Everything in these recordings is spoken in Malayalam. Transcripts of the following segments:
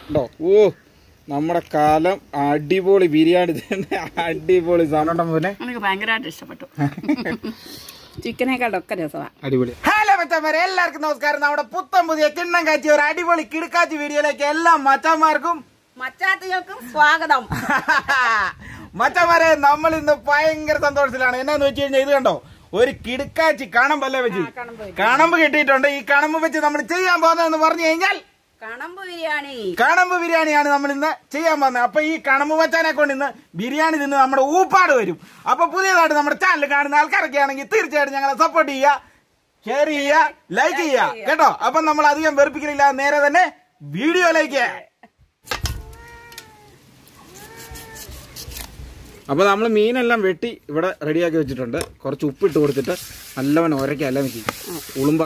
ഉണ്ടോ ഓ നമ്മുടെ കാലം അടിപൊളി ബിരിയാണി തന്നെ അടിപൊളി സാധനം പോലെ എനിക്ക് ഭയങ്കരമായിട്ട് ഇഷ്ടപ്പെട്ടു ചിക്കനേക്കാളൊക്കെ രസമാണ് അടിപൊളി ഹലോ മച്ചന്മാരെ എല്ലാവർക്കും നമസ്കാരം നമ്മുടെ പുത്തൻ പുതിയ കിണ്ണം കാച്ചി ഒരു അടിപൊളി കിടക്കാച്ചി വീഡിയോയിലേക്ക് എല്ലാ മച്ചന്മാർക്കും മച്ചാത്തികൾക്കും സ്വാഗതം മച്ചന്മാരെ നമ്മൾ ഇന്ന് ഭയങ്കര സന്തോഷത്തിലാണ് എന്നാന്ന് വെച്ച് കഴിഞ്ഞാൽ ഇത് കണ്ടോ ഒരു കിടക്കാച്ചി കണമ്പല്ലേ വെച്ച് കണമ്പ് കിട്ടിയിട്ടുണ്ട് ഈ കണമ്പ് വെച്ച് നമ്മൾ ചെയ്യാൻ പോകുന്നതെന്ന് പറഞ്ഞു കഴിഞ്ഞാൽ കണമ്പ് ബിരിയാണി കണമ്പ് ബിരിയാണിയാണ് നമ്മൾ ഇന്ന് ചെയ്യാൻ പോകുന്നത് അപ്പൊ ഈ കണമ്പ് മച്ചാനെ കൊണ്ട് ഇന്ന് ബിരിയാണി തിന്ന് നമ്മുടെ ഊപ്പാട് വരും അപ്പൊ പുതിയതായിട്ട് നമ്മുടെ ചാനൽ കാണുന്ന ആൾക്കാരൊക്കെ ആണെങ്കിൽ തീർച്ചയായിട്ടും ഞങ്ങളെ സപ്പോർട്ട് ചെയ്യുക ഷെയർ ചെയ്യുക ലൈക്ക് ചെയ്യുക കേട്ടോ അപ്പൊ നമ്മൾ അധികം വെറുപ്പിക്കലില്ല നേരെ തന്നെ വീഡിയോയിലേക്ക് അപ്പൊ നമ്മൾ മീനെല്ലാം വെട്ടി ഇവിടെ റെഡിയാക്കി വെച്ചിട്ടുണ്ട് കുറച്ച് ഉപ്പിട്ട് കൊടുത്തിട്ട് നല്ലവണ്ണം ഉരയ്ക്കുക എല്ലാം വെച്ച് ഉളുമ്പ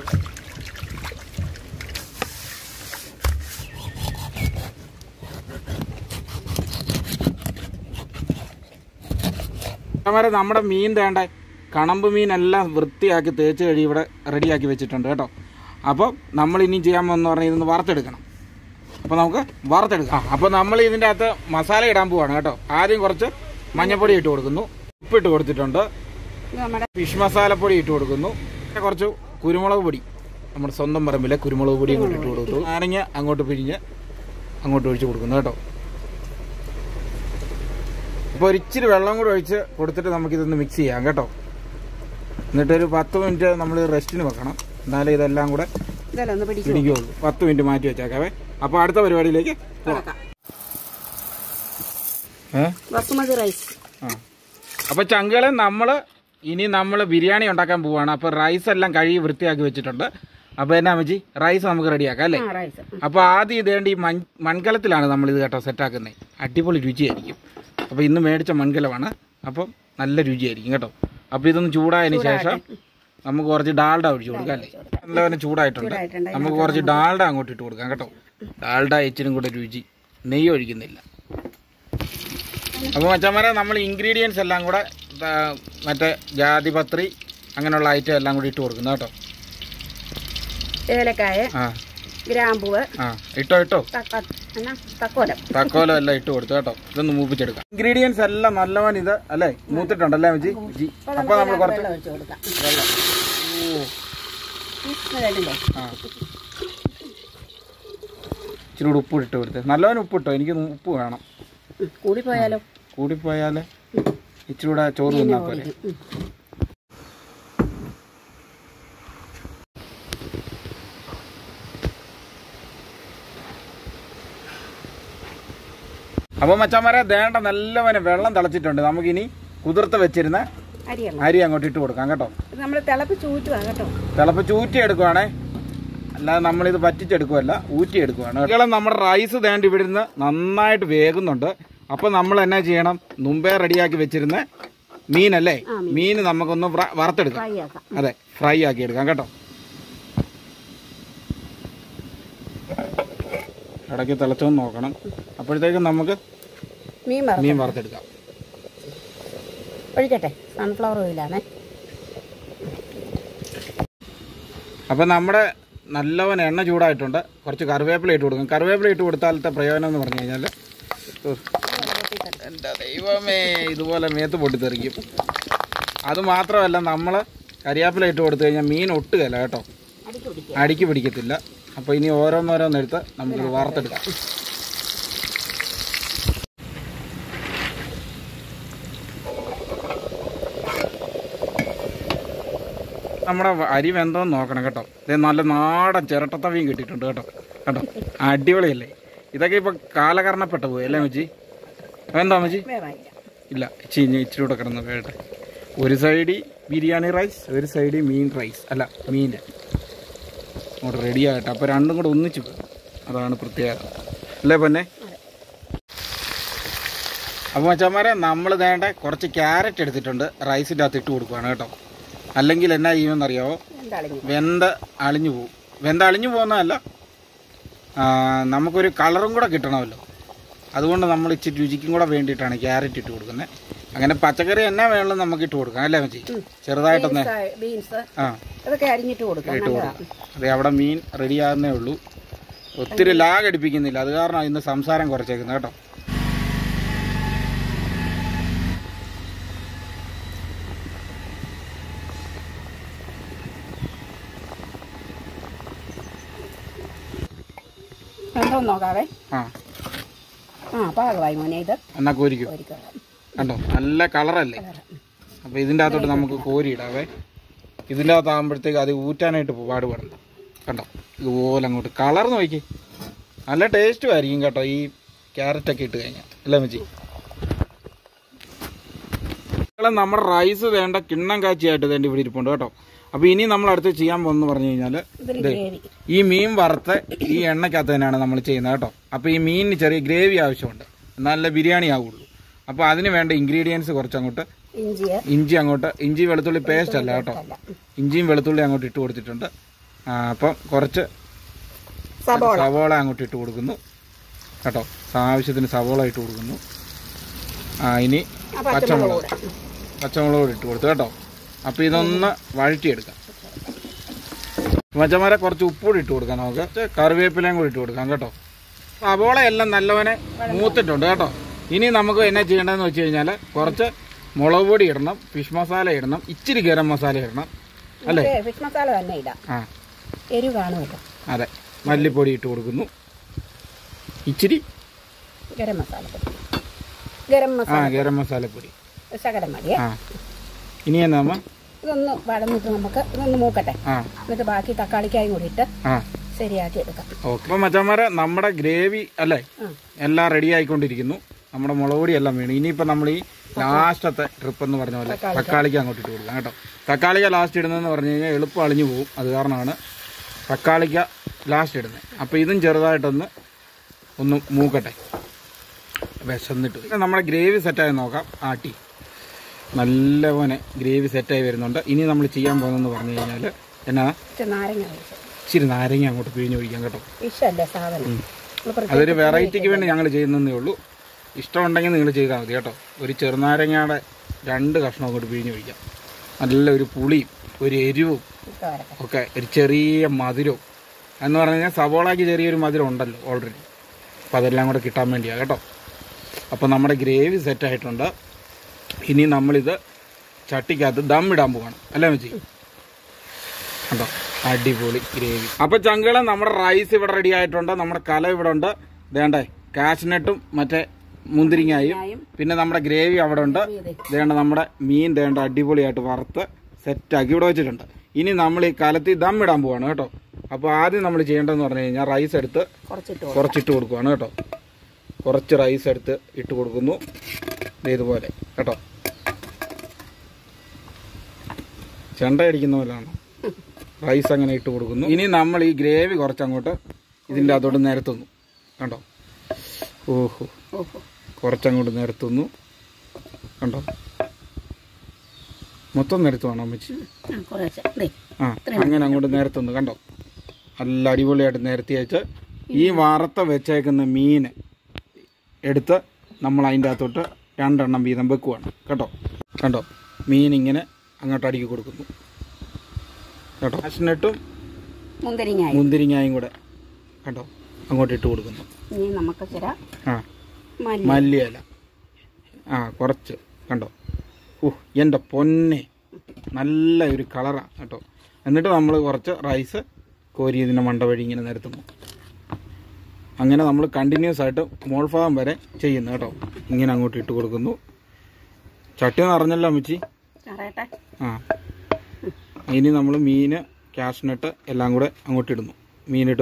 അവരെ നമ്മുടെ മീൻ തേണ്ട കണമ്പ് മീനെല്ലാം വൃത്തിയാക്കി തേച്ച് കഴി ഇവിടെ റെഡിയാക്കി വെച്ചിട്ടുണ്ട് കേട്ടോ അപ്പോൾ നമ്മൾ ഇനി ചെയ്യാൻ പോകുന്ന പറഞ്ഞാൽ ഇതൊന്ന് വറുത്തെടുക്കണം അപ്പോൾ നമുക്ക് വറുത്തെടുക്കാം അപ്പോൾ നമ്മൾ ഇതിൻ്റെ അകത്ത് മസാല ഇടാൻ പോവാണ് കേട്ടോ ആദ്യം കുറച്ച് മഞ്ഞപ്പൊടി ഇട്ട് കൊടുക്കുന്നു ഉപ്പിട്ട് കൊടുത്തിട്ടുണ്ട് ഇത് നമ്മുടെ ഫിഷ് മസാലപ്പൊടി ഇട്ട് കൊടുക്കുന്നു പിന്നെ കുറച്ച് കുരുമുളക് പൊടി നമ്മുടെ സ്വന്തം പറമ്പിലെ കുരുമുളക് പൊടി അങ്ങോട്ട് ഇട്ട് കൊടുത്തു നാരങ്ങ അങ്ങോട്ട് പിരിഞ്ഞ് അങ്ങോട്ട് ഒഴിച്ച് കൊടുക്കുന്നു കേട്ടോ അപ്പോൾ ഒരിച്ചിരി വെള്ളം കൂടെ ഒഴിച്ച് കൊടുത്തിട്ട് നമുക്കിതൊന്ന് മിക്സ് ചെയ്യാം കേട്ടോ എന്നിട്ടൊരു പത്ത് മിനിറ്റ് നമ്മൾ റെസ്റ്റിന് വെക്കണം എന്നാലേ ഇതെല്ലാം കൂടെ ഇതെല്ലാം ഒന്ന് പിടിച്ചു പിടിക്കുകയുള്ളൂ പത്ത് മിനിറ്റ് മാറ്റി വെച്ചേക്കാവേ അപ്പോൾ അടുത്ത പരിപാടിയിലേക്ക് പോകാം ഏഹ് ബസുമതി റൈസ് ആ അപ്പോൾ ചങ്കളെ നമ്മൾ ഇനി നമ്മൾ ബിരിയാണി ഉണ്ടാക്കാൻ പോവാണ് അപ്പോൾ റൈസ് എല്ലാം കഴുകി വൃത്തിയാക്കി വെച്ചിട്ടുണ്ട് അപ്പോൾ എന്നാ അമ്മച്ചി റൈസ് നമുക്ക് റെഡിയാക്കാം അല്ലേ ആ റൈസ് അപ്പോൾ ആദ്യം ഇതേണ്ട ഈ മൺ മൺകലത്തിലാണ് നമ്മൾ ഇത് കേട്ടോ സെറ്റാക്കുന്നത് അടിപൊളി രുചിയായിരിക്കും അപ്പോൾ ഇന്ന് മേടിച്ച മൺകലമാണ് അപ്പം നല്ല രുചിയായിരിക്കും കേട്ടോ അപ്പോൾ ഇതൊന്ന് ചൂടായതിന് ശേഷം നമുക്ക് കുറച്ച് ഡാൽഡ ഒഴിച്ച് കൊടുക്കാം അല്ലേ നല്ലവണ്ണം ചൂടായിട്ടുണ്ട് ചൂടായിട്ടുണ്ട്. നമുക്ക് കുറച്ച് ഡാൽഡ അങ്ങോട്ട് ഇട്ട് കൊടുക്കാം കേട്ടോ ഡാൽഡ ഇച്ചിനും കൂടെ രുചി നെയ്യ് ഒഴിക്കുന്നില്ല അപ്പോൾ മച്ചന്മാരെ നമ്മൾ ഇൻഗ്രീഡിയൻസ് എല്ലാം കൂടെ ആ, മറ്റേ ജാതിപത്രി അങ്ങനെയുള്ള ഐറ്റം എല്ലാം കൂടി ഇട്ട് കൊടുക്കുന്നു കേട്ടോ ഏലക്കായ ആ ഗ്രാമ്പൂവ് ആ ഇട്ടോ ഇട്ടോ തക്ക എന്നാ തക്കോലം തക്കോലം എല്ലാം ഇട്ട് കൊടുത്തു കേട്ടോ ഇതൊന്ന് മൂപ്പിച്ചെടുക്കാം ഇൻഗ്രീഡിയൻസ് എല്ലാം നല്ലവൻ ഇത് അല്ലേ മൂത്തിട്ടുണ്ടല്ലേ മച്ചി ജി അപ്പൊ നമ്മൾ കുറച്ച് വെള്ളം ഒഴിച്ച് കൊടുക്കാം വെള്ളം ഓ ഇത് കണ്ടില്ലേ ആ ഇച്ചിരി കൂടി ഉപ്പ് ഇട്ട് കൊടുത്ത് നല്ലവൻ ഉപ്പ് ഇട്ടോ എനിക്ക് ഉപ്പ് വേണം ഉം, കൂടിപ്പോയാലോ കൂടിപ്പോയാൽ ഇച്ചിരി കൂടെ ചോറ് തിന്നാൽ പോലെ ഉം. അപ്പൊ മച്ചന്മാരെ ദേണ്ട നല്ലവനെ വെള്ളം തിളച്ചിട്ടുണ്ട് നമുക്കിനി കുതിർത്ത് വെച്ചിരുന്ന അരിയണം അരി അങ്ങോട്ട് ഇട്ട് കൊടുക്കാം കേട്ടോ ഇത് നമ്മൾ തിളപ്പിച്ച് ഊറ്റുവാ കേട്ടോ തിളപ്പിച്ച് ഊറ്റി എടുക്കുവാണേ അല്ലാതെ നമ്മളിത് പറ്റിച്ചെടുക്കുവല്ല ഊറ്റി എടുക്കുവാണ് കേട്ടോ നമ്മുടെ റൈസ് തേണ്ടി ഇവിടുന്ന് നന്നായിട്ട് വേകുന്നുണ്ട് അപ്പോൾ നമ്മൾ എന്നാ ചെയ്യണം മുമ്പേ റെഡിയാക്കി വെച്ചിരുന്ന മീനല്ലേ മീൻ നമുക്കൊന്ന് വ്ര- വറുത്തെടുക്കാം ഫ്രൈ ആക്കാം അതെ ഫ്രൈ ആക്കി എടുക്കാം കേട്ടോ ഇടയ്ക്ക് തിളച്ചൊന്ന് നോക്കണം അപ്പോഴത്തേക്കും നമുക്ക് മീൻ വറ മീൻ വറുത്തെടുക്കാം ഒഴിക്കട്ടെ സൺഫ്ലവർ ഓയിലാണേ അപ്പം നമ്മുടെ നല്ലവൻ എണ്ണ ചൂടായിട്ടുണ്ട് കുറച്ച് കറിവേപ്പില ഇട്ട് കൊടുക്കും കറിവേപ്പില ഇട്ട് കൊടുത്താലത്തെ പ്രയോജനം എന്ന് പറഞ്ഞു കഴിഞ്ഞാൽ എൻ്റെ ദൈവമേ ഇതുപോലെ മേത്ത് പൊട്ടിത്തെറിക്കും അത് മാത്രമല്ല നമ്മൾ കരിയാപ്പില ഇട്ട് കൊടുത്തു കഴിഞ്ഞാൽ മീൻ ഒട്ടുകയില്ല കേട്ടോ അടിക്ക് പിടിക്കുക അടിക്ക് പിടിക്കത്തില്ല അപ്പോൾ ഇനി ഓരോന്നോരോന്നെടുത്ത് നമുക്കിത് വറുത്തെടുക്കാം നമ്മുടെ അരി വെന്തോന്ന് നോക്കണം കേട്ടോ ഇത് നല്ല നാടൻ ചിരട്ടത്തവിയും കിട്ടിയിട്ടുണ്ട് കേട്ടോ കേട്ടോ അടിപൊളിയല്ലേ ഇതൊക്കെ ഇപ്പൊ കാലകരണപ്പെട്ട പോയി അല്ലേ മച്ചി എന്താ മച്ചി വേവായില്ല ഇല്ല ഇച്ചി ഇനി ഇച്ചിരി കൂടെ കിടന്ന് വേട്ടെ ഒരു സൈഡിൽ ബിരിയാണി റൈസ് ഒരു സൈഡിൽ മീൻ റൈസ് അല്ല മീൻ അങ്ങോട്ട് റെഡി ആകട്ടെ അപ്പോൾ രണ്ടും കൂടെ ഒന്നിച്ച് പോകും അതാണ് പ്രത്യേകത അല്ലേ പൊന്നെ അപ്പോൾ മച്ചന്മാരെ നമ്മൾ വേണ്ട കുറച്ച് ക്യാരറ്റ് എടുത്തിട്ടുണ്ട് റൈസിൻ്റെ അകത്ത് ഇട്ട് കൊടുക്കുകയാണ് കേട്ടോ അല്ലെങ്കിൽ എന്നാ ചെയ്യുമെന്നറിയാവോ എന്താളിഞ്ഞു വെന്ത അളിഞ്ഞു പോകും വെന്ത അളിഞ്ഞു പോകുന്നതല്ല ആ, നമുക്കൊരു കളറും കൂടെ കിട്ടണമല്ലോ അതുകൊണ്ട് നമ്മൾ ഇച്ചിരി രുചിക്കും കൂടെ വേണ്ടിയിട്ടാണ് ക്യാരറ്റ് ഇട്ട് കൊടുക്കുന്നത് അങ്ങനെ പച്ചക്കറി എന്നാ വേണമെങ്കിലും നമുക്ക് ഇട്ട് കൊടുക്കാം അല്ലേ മച്ചി ചെറുതായിട്ടൊന്ന് ബീൻസ് ആ അതൊക്കെ അരിഞ്ഞിട്ട് കൊടുക്കാം ഇട്ട് നല്ലതാ കൊടുക്കാം അതെ അവിടെ മീൻ റെഡി ആകുന്നേ ഉള്ളൂ ഒത്തിരി ലാഗ് അടിപ്പിക്കുന്നില്ല അത് കാരണം ഇന്ന് സംസാരം കുറച്ചേക്കുന്നത് കേട്ടോ എന്തോ നോക്കാവേ ആ ആ പാകമായി മോനെ ഇത് എന്നാ കോരിക്കും ഒരിക്കലും കണ്ടോ നല്ല കളറല്ലേ അപ്പൊ ഇതിൻ്റെ അകത്തോട്ട് നമുക്ക് കോരിയിടാവേ ഇതിൻ്റെ അകത്താകുമ്പോഴത്തേക്ക് അത് ഊറ്റാനായിട്ട് പാടുപെടണ്ട കണ്ടോ ഇതുപോലെ അങ്ങോട്ട് കളർ നോക്കി നല്ല ടേസ്റ്റും ആയിരിക്കും കേട്ടോ ഈ ക്യാരറ്റ് ഒക്കെ ഇട്ട് കഴിഞ്ഞാൽ അല്ലേ മച്ചി മക്കളെ, നമ്മുടെ റൈസ് വേണ്ട കിണ്ണം കാച്ചിയായിട്ട് വേണ്ടി ഇവിടെ ഇരിപ്പുണ്ട് കേട്ടോ അപ്പൊ ഇനി നമ്മൾ അടുത്ത് ചെയ്യാൻ പോകുന്നു പറഞ്ഞു കഴിഞ്ഞാല് ഇതിൽ ദേ, ഗ്രേവി ഈ മീൻ വറുത്ത് ഈ എണ്ണക്കകത്ത് തന്നെയാണ് നമ്മൾ ചെയ്യുന്നത് കേട്ടോ അപ്പോൾ ഈ മീനിന് ചെറിയ ഗ്രേവി ആവശ്യമുണ്ട് നല്ല ബിരിയാണി ആവുള്ളൂ അപ്പോൾ അതിന് വേണ്ട ഇൻഗ്രീഡിയൻസ് കുറച്ച് അങ്ങോട്ട് ഇഞ്ചിയ ഇഞ്ചി അങ്ങോട്ട് ഇഞ്ചി വെളുത്തുള്ളി പേസ്റ്റ് അല്ല കേട്ടോ അല്ല ഇഞ്ചിയും വെളുത്തുള്ളി അങ്ങോട്ട് ഇട്ട് കൊടുത്തിട്ടുണ്ട് ആ, അപ്പം കുറച്ച് സബോള സവോള അങ്ങോട്ട് ഇട്ട് കൊടുക്കുന്നു കേട്ടോ ആവശ്യത്തിന് സവോള ഇട്ട് കൊടുക്കുന്നു ആ ഇനി ആ പച്ചമുളക് പച്ചമുളക് കൂടെ പച്ചമുളക് കൂടി ഇട്ട് കൊടുത്തു കേട്ടോ അപ്പോൾ ഇതൊന്ന് വഴറ്റിയെടുക്കാം മച്ചമര കുറച്ച് ഉപ്പുകൂടി ഇട്ട് കൊടുക്കാം നമുക്ക് കുറച്ച് കറിവേപ്പിലയും കൂടി ഇട്ട് കൊടുക്കാം കേട്ടോ സവോള എല്ലാം നല്ലവനെ മൂത്തിട്ടുണ്ട് കേട്ടോ ഇനി നമുക്ക് എന്നാ ചെയ്യേണ്ടതെന്ന് വെച്ച് കഴിഞ്ഞാൽ കുറച്ച് മുളക് പൊടി ഇടണം ഫിഷ് മസാല ഇടണം ഇച്ചിരി ഗരം മസാല ഇടണം അല്ലേ നമുക്ക് ഫിഷ് മസാല തന്നെ ഇടാം ആ എരിവ് കാണുമല്ലോ അതെ മല്ലിപ്പൊടി ഇട്ട് കൊടുക്കുന്നു ഇച്ചിരി ഗരം മസാല പൊടി ഗരം ആ മസാല ഗരം മസാലപ്പൊടി ശകലം മതിയേ ആ ഇനി എന്നാ അമ്മ ഇതൊന്ന് വടന്നിട്ട് നമുക്ക് ഇതൊന്ന് മൂക്കട്ടെ ആ എന്നിട്ട് ബാക്കി തക്കാളിക്കായും കൂടി ഇട്ട് ആ ശരിയാക്കി എടുക്കാം ഓക്കെ അപ്പം മച്ചന്മാരെ നമ്മുടെ ഗ്രേവി അല്ലേ ആ എല്ലാം റെഡി ആയിക്കൊണ്ടിരിക്കുന്നു നമ്മുടെ മുളക് പൊടി എല്ലാം വീണു ഇനിയിപ്പോൾ നമ്മൾ ഈ ലാസ്റ്റത്തെ ട്രിപ്പ് എന്ന് പറഞ്ഞ പോലെ തക്കാളിക്ക. തക്കാളിക്ക് അങ്ങോട്ട് ഇട്ട് കൊടുക്കാം കേട്ടോ തക്കാളിക്ക ലാസ്റ്റ് ഇടുന്നതെന്ന് പറഞ്ഞു കഴിഞ്ഞാൽ എളുപ്പം അളിഞ്ഞു പോകും അത് കാരണമാണ് തക്കാളിക്ക ലാസ്റ്റ് ഇടുന്നത് അപ്പോൾ ഇതും ചെറുതായിട്ടൊന്ന് ഒന്ന് മൂക്കട്ടെ വിശന്നിട്ട് പിന്നെ നമ്മുടെ ഗ്രേവി സെറ്റായി നോക്കാം ആട്ടി നല്ലപോലെ ഗ്രേവി സെറ്റായി വരുന്നുണ്ട് ഇനി നമ്മൾ ചെയ്യാൻ പോകുന്നതെന്ന് പറഞ്ഞു കഴിഞ്ഞാൽ എന്നാ ഇച്ചിരി നാരങ്ങ ഒഴിച്ച് ഇച്ചിരി നാരങ്ങ അങ്ങോട്ട് പിഴിഞ്ഞ് ഒഴിക്കാം കേട്ടോ ഫിഷല്ലേ സാധനം നമ്മള് പ്രത്യേകിച്ച് അതൊരു വെറൈറ്റിക്ക് വേണ്ടി ഞങ്ങൾ ചെയ്യുന്നതേ ഉള്ളൂ ഇഷ്ടമുണ്ടെങ്കിൽ നിങ്ങൾ ചെയ്താൽ മതി കേട്ടോ ഒരു ചെറുനാരങ്ങയുടെ രണ്ട് കഷ്ണം അങ്ങോട്ട് പിഴിഞ്ഞ് ഒഴിക്കാം നല്ല ഒരു പുളിയും ഒരു എരിവും ഇട്ട് വരട്ടെ ഒക്കെ ഒരു ചെറിയ മധുരവും എന്ന് പറഞ്ഞു കഴിഞ്ഞാൽ സവോളയ്ക്ക് ചെറിയൊരു മധുരം ഉണ്ടല്ലോ ഓൾറെഡി അപ്പോൾ അതെല്ലാം കൂടെ കിട്ടാൻ വേണ്ടിയാണ് കേട്ടോ അപ്പോൾ നമ്മുടെ ഗ്രേവി സെറ്റായിട്ടുണ്ട് ഇനി നമ്മളിത് ചട്ടിക്കകത്ത് ദം ഇടാൻ പോവാണ് അല്ലേ മച്ചി കണ്ടോ അടിപൊളി ഗ്രേവി അപ്പൊ ചങ്കള നമ്മുടെ റൈസ് ഇവിടെ റെഡി ആയിട്ടുണ്ട് നമ്മുടെ കല ഇവിടെ ഉണ്ട് വേണ്ടേ കാഷ്നട്ടും മറ്റേ മുന്തിരിങ്ങായും ഞായും പിന്നെ നമ്മുടെ ഗ്രേവി അവിടെ ഉണ്ട് ഇത് ദേണ്ട നമ്മുടെ മീൻ ദേണ്ട അടിപൊളിയായിട്ട് വറുത്ത് സെറ്റാക്കി ഇവിടെ വെച്ചിട്ടുണ്ട് ഇനി നമ്മൾ ഈ കലത്തിൽ ദം ഇടാൻ പോവാണ് കേട്ടോ അപ്പോൾ ആദ്യം നമ്മൾ ചെയ്യേണ്ടതെന്ന് പറഞ്ഞു കഴിഞ്ഞാൽ റൈസ് എടുത്ത് കുറച്ചിട്ട് കൊടുക്കാം. കുറച്ചിട്ട് കൊടുക്കുവാണ് കേട്ടോ കുറച്ച് റൈസ് എടുത്ത് ഇട്ട് കൊടുക്കുന്നു ദേ ഇതുപോലെ കേട്ടോ ചെണ്ട അടിക്കുന്ന പോലെയാണ് റൈസ് അങ്ങനെ ഇട്ട് കൊടുക്കുന്നു ഇനി നമ്മൾ ഈ ഗ്രേവി കുറച്ചങ്ങോട്ട് ഇതിൻ്റെ അകത്തോട്ട് നിരത്തുന്നു കണ്ടോ ഓഹോ ഓഹോ കുറച്ചങ്ങോട്ട് നിരത്തുന്നു കണ്ടോ മൊത്തം നിരത്തുവാണോ അമ്മച്ചി ആ കുറച്ച് ദേ ആ അങ്ങനെ അങ്ങോട്ട് നിരത്തുന്നു കണ്ടോ നല്ല അടിപൊളിയായിട്ട് നിരത്തി വെച്ച് ഈ വറുത്ത വെച്ചേക്കുന്ന മീൻ എടുത്ത് നമ്മൾ അതിൻ്റെ അകത്തോട്ട് രണ്ടെണ്ണം വീതം വെക്കുവാണ് കേട്ടോ കണ്ടോ മീൻ ഇങ്ങനെ അങ്ങോട്ട് അടുക്കി കൊടുക്കുന്നു കേട്ടോ കാഷ്നട്ടും മുന്തിരിങ്ങായി മുന്തിരിങ്ങായും കൂടെ കണ്ടോ അങ്ങോട്ട് ഇട്ട് കൊടുക്കുന്നു ഇനി നമുക്ക് ചില ആ മല്ലി മല്ലിയില ആ കുറച്ച് കണ്ടോ ഓ എൻ്റെ പൊന്നെ നല്ല ഒരു കളറാണ് കേട്ടോ എന്നിട്ട് നമ്മൾ കുറച്ച് റൈസ് കോരി ഇതിൻ്റെ മണ്ട വഴി ഇങ്ങനെ നിരത്തുന്നു അങ്ങനെ നമ്മൾ കണ്ടിന്യൂസ് ആയിട്ട് മോൾഭാഗം വരെ ചെയ്യുന്നു കേട്ടോ ഇങ്ങനെ അങ്ങോട്ട് ഇട്ട് കൊടുക്കുന്നു ചട്ടി നിറഞ്ഞല്ലോ അമ്മച്ചി ചറയട്ടെ ആ ഇനി നമ്മൾ മീന് കാഷ്നട്ട് എല്ലാം കൂടെ അങ്ങോട്ട് ഇടുന്നു മീനിട്ട്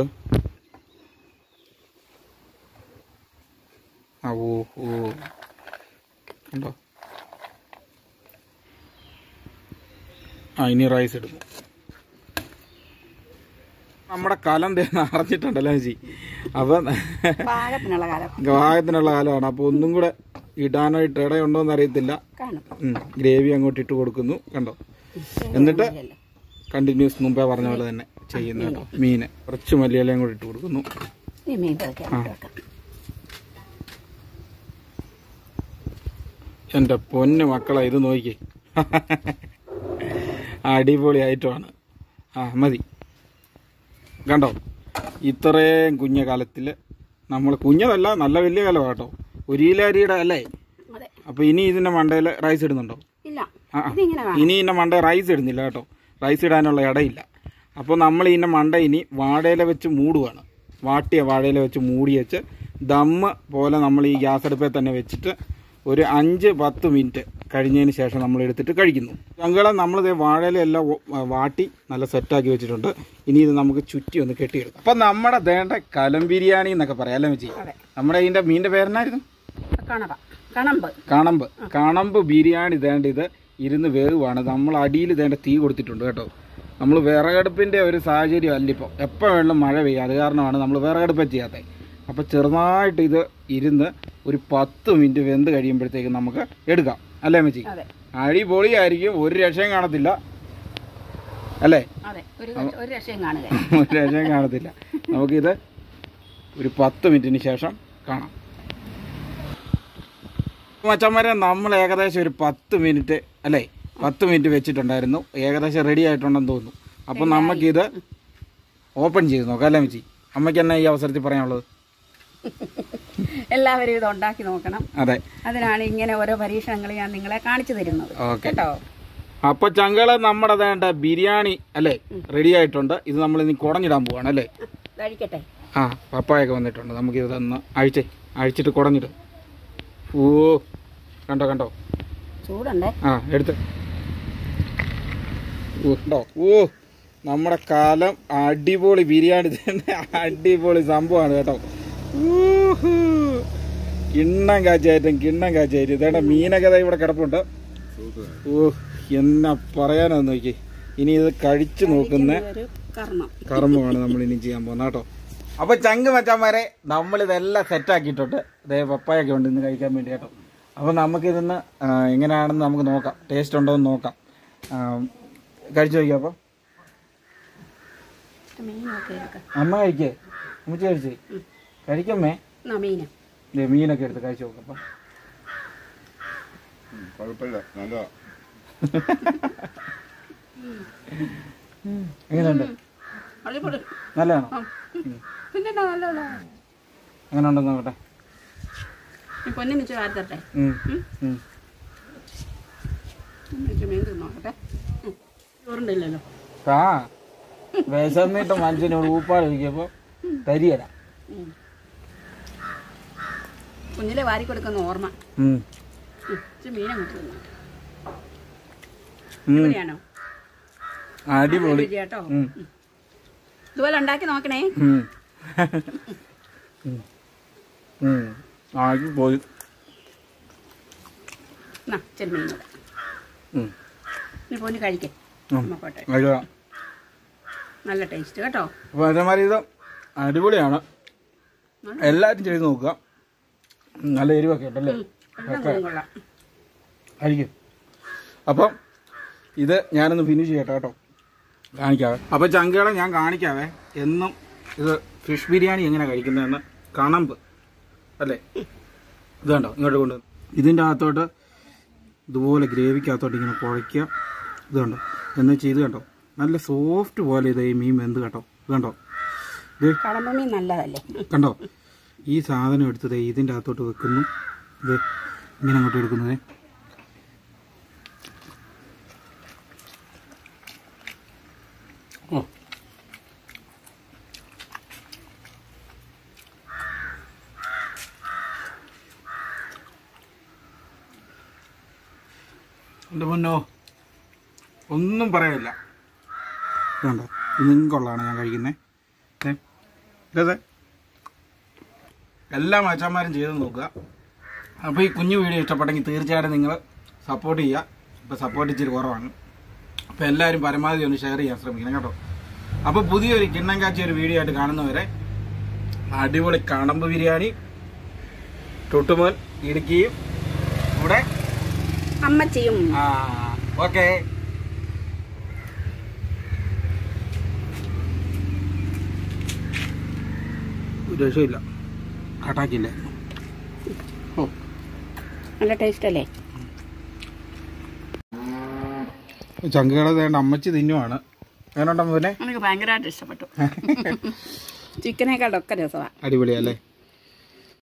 ആ ഓ ഓ കണ്ടോ ആ ഇനി റൈസ് ഇടുന്നു നമ്മുടെ കലം ദേ നിറഞ്ഞിട്ടുണ്ടല്ലോ ചേച്ചി അപ്പം പാകത്തിനുള്ള കാലം ഗായത്തിനുള്ള കാലമാണ് അപ്പോൾ ഒന്നും കൂടെ ഇടാനായിട്ട് ഇടയുണ്ടോ എന്ന് അറിയത്തില്ല കാണും ഗ്രേവി അങ്ങോട്ട് ഇട്ട് കൊടുക്കുന്നു കണ്ടോ എന്നിട്ട് മതിയല്ലോ. കണ്ടിന്യൂസ് മുമ്പേ പറഞ്ഞ പോലെ തന്നെ ചെയ്യുന്നു കേട്ടോ മീന് കുറച്ച് മല്ലിയിലയും കൂടി ഇട്ട് കൊടുക്കുന്നു ഈ മീൻ പറിക്കാൻ ആ. വെക്കാം എൻ്റെ പൊന്ന് മക്കളെ ഇത് നോക്കി അടിപൊളി ഐറ്റമാണ് ആ മതി കണ്ടോ ഇത്രയും കുഞ്ഞ കാലത്തിൽ നമ്മൾ കുഞ്ഞതല്ല നല്ല വലിയ കാലം കേട്ടോ ഒരു കിലോ അരിയുടെ അല്ലേ അതെ അപ്പോൾ ഇനി ഇതിൻ്റെ മണ്ടയിൽ റൈസ് ഇടുന്നുണ്ടോ ഇല്ല ആ ആ. ഇതിങ്ങനെ വേണം ഇനി ഇതിൻ്റെ മണ്ട റൈസ് ഇടുന്നില്ല കേട്ടോ റൈസ് ഇടാനുള്ള ഇടയില്ല അപ്പോൾ നമ്മൾ ഇതിൻ്റെ മണ്ട ഇനി വാഴയില വെച്ച് മൂടുവാണ് വാട്ടിയ വാഴയില വെച്ച് മൂടി വെച്ച് ദമ്മ് പോലെ നമ്മൾ ഈ ഗ്യാസ് അടുപ്പിൽ തന്നെ വെച്ചിട്ട് ഒരു അഞ്ച് പത്ത് മിനിറ്റ് കഴിഞ്ഞതിന് ശേഷം നമ്മൾ എടുത്തിട്ട് കഴിക്കുന്നു ഞങ്ങളെ നമ്മളിത് വാഴയില എല്ലാം ഒ- വാട്ടി നല്ല സെറ്റാക്കി വെച്ചിട്ടുണ്ട് ഇനി ഇത് നമുക്ക് ചുറ്റി ഒന്ന് കെട്ടിയെടുക്കാം അപ്പം നമ്മുടെ ദേണ്ട കലം ബിരിയാണി എന്നൊക്കെ പറയാം അല്ലേ വെച്ചി അതെ നമ്മുടെ ഇതിൻ്റെ മീനിൻ്റെ പേരെന്നായിരുന്നു കണവ കണമ്പ് കണമ്പ് കണമ്പ് ബിരിയാണി തേണ്ട ഇത് ഇരുന്ന് വേവുവാണ് നമ്മൾ അടിയിൽ തേണ്ട തീ കൊടുത്തിട്ടുണ്ട് കേട്ടോ നമ്മൾ വിറകടുപ്പിൻ്റെ ഒരു സാഹചര്യം അല്ല ഇപ്പോൾ എപ്പോൾ വേണമെങ്കിലും മഴ പെയ്യും അത് കാരണമാണ് നമ്മൾ വിറകടുപ്പ് ചെയ്യാത്തത് അപ്പോൾ ചെറുതായിട്ട് ഇത് ഇരുന്ന് ഒരു പത്ത് മിനിറ്റ് വെന്ത് കഴിയുമ്പോഴത്തേക്ക് നമുക്ക് എടുക്കാം അല്ലേ മച്ചി അതെ അടിപൊളിയായിരിക്കും ഒരു രക്ഷയും കാണത്തില്ല അല്ലേ അതെ ഒരു ഒരു രക്ഷയും കാണുക ഒരു രക്ഷയും കാണത്തില്ല നമുക്കിത് ഒരു പത്ത് മിനിറ്റിന് ശേഷം കാണാം മച്ചന്മാരെ നമ്മൾ ഏകദേശം ഒരു പത്ത് മിനിറ്റ് അല്ലേ പത്ത് മിനിറ്റ് വെച്ചിട്ടുണ്ടായിരുന്നു ഏകദേശം റെഡി ആയിട്ടുണ്ടെന്ന് തോന്നുന്നു അപ്പം നമുക്കിത് ഓപ്പൺ ചെയ്ത് നോക്കാം അല്ലേ മിച്ചി അമ്മയ്ക്ക് എന്നാ ഈ അവസരത്തിൽ പറയാനുള്ളത് എല്ലാവരും ഇത് ഉണ്ടാക്കി നോക്കണം അതെ അതിനാണ് ഇങ്ങനെ ഓരോ പരീക്ഷണങ്ങൾ ഞാൻ നിങ്ങളെ കാണിച്ചു തരുന്നത് ഓക്കെ കേട്ടോ അപ്പൊ ചങ്കള നമ്മുടെ വേണ്ട ബിരിയാണി അല്ലേ റെഡി ആയിട്ടുണ്ട് ഇത് നമ്മൾ ഇനി കുടഞ്ഞിടാൻ പോവാണ് അല്ലേ കഴിക്കട്ടെ ആ പപ്പായൊക്കെ വന്നിട്ടുണ്ട് നമുക്ക് ഇതൊന്ന് അഴിച്ചേ അഴിച്ചിട്ട് കുടഞ്ഞിട്ട് ഓ കണ്ടോ കണ്ടോ ചൂടുണ്ടേ ആ എടുത്ത് ഓ ഉണ്ടോ ഓ നമ്മുടെ കാലം അടിപൊളി ബിരിയാണി തന്നെ അടിപൊളി സംഭവമാണ് കേട്ടോ ഊഹു. കിണ്ണം കാച്ചായിട്ടും കിണ്ണം കാച്ചായിട്ടും ഇതേണ്ട മീനൊക്കെ ദാ ഇവിടെ കിടപ്പുണ്ട് ഓ എന്നാ പറയാനോ നോക്കി ഇനി ഇത് കഴിച്ചു നോക്കുന്ന ഒരു കർമ്മം കർമ്മമാണ് നമ്മൾ ഇനി ചെയ്യാൻ പോകുന്നത് കേട്ടോ അപ്പൊ ചങ്ക് മച്ചാന്മാരെ നമ്മൾ ഇതെല്ലാം സെറ്റ് ആക്കിയിട്ടുണ്ട് ഇതേ പപ്പായൊക്കെ ഉണ്ട് ഇന്ന് കഴിക്കാൻ വേണ്ടി കേട്ടോ അപ്പൊ നമുക്ക് ഇതൊന്ന് ആ, എങ്ങനെയാണെന്ന് നമുക്ക് നോക്കാം ടേസ്റ്റ് ഉണ്ടോ എന്ന് നോക്കാം ആ, കഴിച്ചു നോക്കിയോ അപ്പൊ മീനൊക്കെ എടുക്കാം അമ്മ കഴിക്കേ അമ്മച്ചി കഴിച്ചേ കഴിക്കമ്മേ എന്നാ മീന് ദേ മീനൊക്കെ എടുത്ത് കഴിച്ചു നോക്കാം അപ്പൊ കുഴപ്പമില്ല നല്ല എങ്ങനെയുണ്ട് അടിപൊളി നല്ലതാണോ ആ. പിന്നെ നല്ലോണം എങ്ങനെ ഉണ്ടെന്ന് നോക്കട്ടെ ഈ പൊന്നിന് ഇച്ചിരി വാരി തരട്ടെ ഉം. ഉം. ഇച്ചിരി മീൻ തിന്നോട്ടെ ചോറുണ്ടില്ലല്ലോ ആ വിശന്നിട്ട് മനുഷ്യനോട് ഊപ്പാടിരിക്കുമ്പോ തരിയല ഉം. കുഞ്ഞിലെ വാരി കൊടുക്കുന്ന ഓർമ്മ ഉം. ഉം. ഇച്ചിരി മീൻ അങ്ങോട്ട് തിന്നോട്ടെ ഉം. ഇവിടെയാണോ അടിപൊളി കേട്ടോ ഉം. ഇതുപോലെ ഉണ്ടാക്കി നോക്കണേ ഉം. ഉം. ഉം. അടിപൊളി എന്നാ ഇച്ചിരി മീൻ കൂടെ ഉം. ഇനി പോയി കഴിക്കേ ഉം. നോക്കട്ടെ അടിപൊളിയാ. നല്ല ടേസ്റ്റ് കേട്ടോ അപ്പൊ അതേമാതിരി ഇത് അടിപൊളിയാണ് എല്ലാവരും ചെയ്ത് നോക്കുക ഉം, നല്ല എരിവൊക്കെ ഉണ്ടല്ലേ എല്ലാം കൂടി കൊള്ളാം കഴിക്കും അപ്പം ഇത് ഞാനൊന്ന് ഫിനിഷ് ചെയ്യട്ടെ കേട്ടോ കാണിക്കാവേ അപ്പം ചങ്കകളെ ഞാൻ കാണിക്കാവേ എന്നും ഇത് ഫിഷ് ബിരിയാണി എങ്ങനെ കഴിക്കുന്നതെന്ന് കണമ്പ് അല്ലേ ഇത് കണ്ടോ ഇങ്ങോട്ട് കൊണ്ട് ഇതിൻ്റെ അകത്തോട്ട് ഇതുപോലെ ഗ്രേവിക്കകത്തോട്ട് ഇങ്ങനെ കുഴയ്ക്കുക ഇത് കണ്ടോ എന്ന് ചെയ്ത് കണ്ടോ നല്ല സോഫ്റ്റ് പോലെ ഇത് ഈ മീൻ വെന്ത് കേട്ടോ ഇത് കണ്ടോ ഇത് കടമ്പ മീൻ നല്ലതല്ലേ കണ്ടോ ഈ സാധനം എടുത്തത് ഇതിൻ്റെ അകത്തോട്ട് വെക്കുന്നു ഇത് ഇങ്ങനെ അങ്ങോട്ട് എടുക്കുന്നത് ഓ എൻ്റെ മുന്നോ ഒന്നും പറയാനില്ല ഇതുണ്ടോ ഇതും കൊള്ളാണ് ഞാൻ കഴിക്കുന്നത് ഇതേ എല്ലാ മച്ചന്മാരും ചെയ്ത് നോക്കുക അപ്പോൾ ഈ കുഞ്ഞു വീഡിയോ ഇഷ്ടപ്പെട്ടെങ്കിൽ തീർച്ചയായിട്ടും നിങ്ങൾ സപ്പോർട്ട് ചെയ്യുക ഇപ്പോൾ സപ്പോർട്ട് ഇച്ചിരി കുറവാണ് അപ്പോൾ എല്ലാവരും പരമാവധി ഒന്ന് ഷെയർ ചെയ്യാൻ ശ്രമിക്കണം കേട്ടോ അപ്പോൾ പുതിയൊരു കിണ്ണം കാച്ചി ഒരു വീഡിയോ ആയിട്ട് കാണുന്നവരെ അടിപൊളി കണമ്പ് ബിരിയാണി തൊട്ടുമോൻ ഇടുക്കിയും ഇവിടെ അമ്മച്ചിയും ആ ഓക്കെ ഒരു രക്ഷയില്ല കട്ടാക്കില്ല ഓ നല്ല ടേസ്റ്റ് അല്ലേ ചങ്കുകളെ വേണ്ട അമ്മച്ചി തിന്നുവാണ് എങ്ങനെയുണ്ടോ പിന്നെ എനിക്ക് ഭയങ്കരമായിട്ട് ഇഷ്ടപ്പെട്ടു ചിക്കനേക്കാളൊക്കെ രസമാണ് അടിപൊളിയല്ലേ